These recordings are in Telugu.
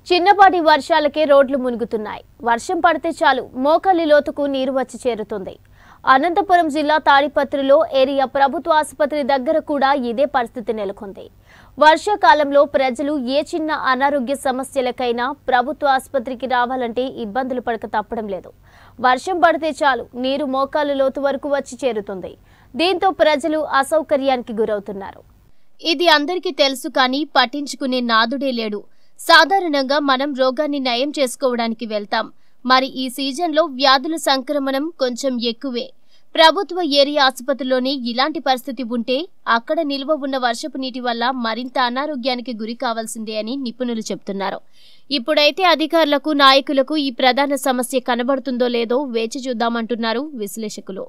చిన్నపాటి వర్షాలకే రోడ్లు మునుగుతున్నాయి వర్షం పడితే చాలు మోకాలి లోతుకు నీరు వచ్చి చేరుతుంది అనంతపురం జిల్లా తాడిపత్రిలో ఏరియా ప్రభుత్వ ఆసుపత్రి దగ్గర కూడా ఇదే పరిస్థితి నెలకొంది వర్షాకాలంలో ప్రజలు ఏ చిన్న అనారోగ్య సమస్యలకైనా ప్రభుత్వ ఆసుపత్రికి రావాలంటే ఇబ్బందులు పడక తప్పడం లేదు వర్షం పడితే చాలు నీరు మోకాలు లోతు వరకు వచ్చి చేరుతుంది దీంతో ప్రజలు అసౌకర్యానికి గురవుతున్నారు ఇది అందరికీ తెలుసు కానీ పట్టించుకునే నాదుడే లేడు సాధారణంగా మనం రోగాన్ని నయం చేసుకోవడానికి వెళ్తాం మరి ఈ సీజన్లో వ్యాధుల సంక్రమణం కొంచెం ఎక్కువే ప్రభుత్వ ఏరియా ఆసుపత్రిలోనే ఇలాంటి పరిస్థితి ఉంటే అక్కడ నిల్వ ఉన్న వర్షపు నీటి వల్ల మరింత అనారోగ్యానికి గురి కావాల్సిందే అని నిపుణులు చెబుతున్నారు ఇప్పుడైతే అధికారులకు నాయకులకు ఈ ప్రధాన సమస్య కనబడుతుందో లేదో వేచి చూద్దామంటున్నారు విశ్లేషకులు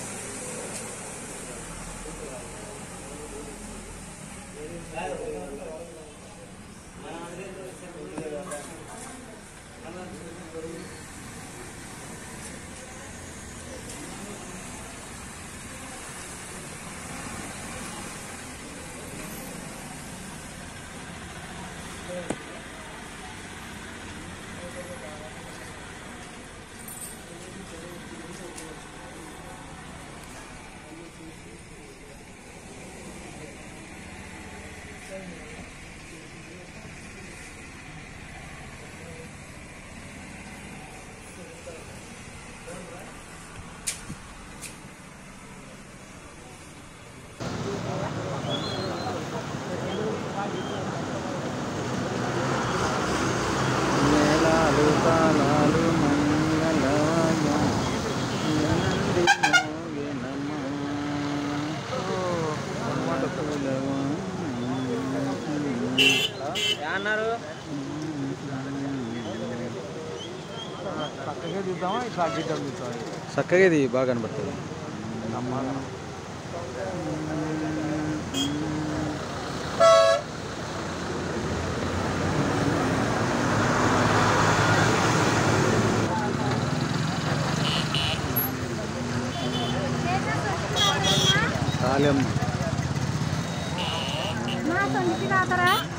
మేళాలు తాళాలు మంగళవాద్యం నంది మోగెనమ్మా. ఓ, పూలవా. అన్నారు చక్కగా చూద్దామా ఇట్లా అడ్డిద్దాం చూద్దాం చక్కగా ఇది బాగా కనబడుతుంది నమ్మాలి కాలేమ్మ మా సొంతికి తాతరా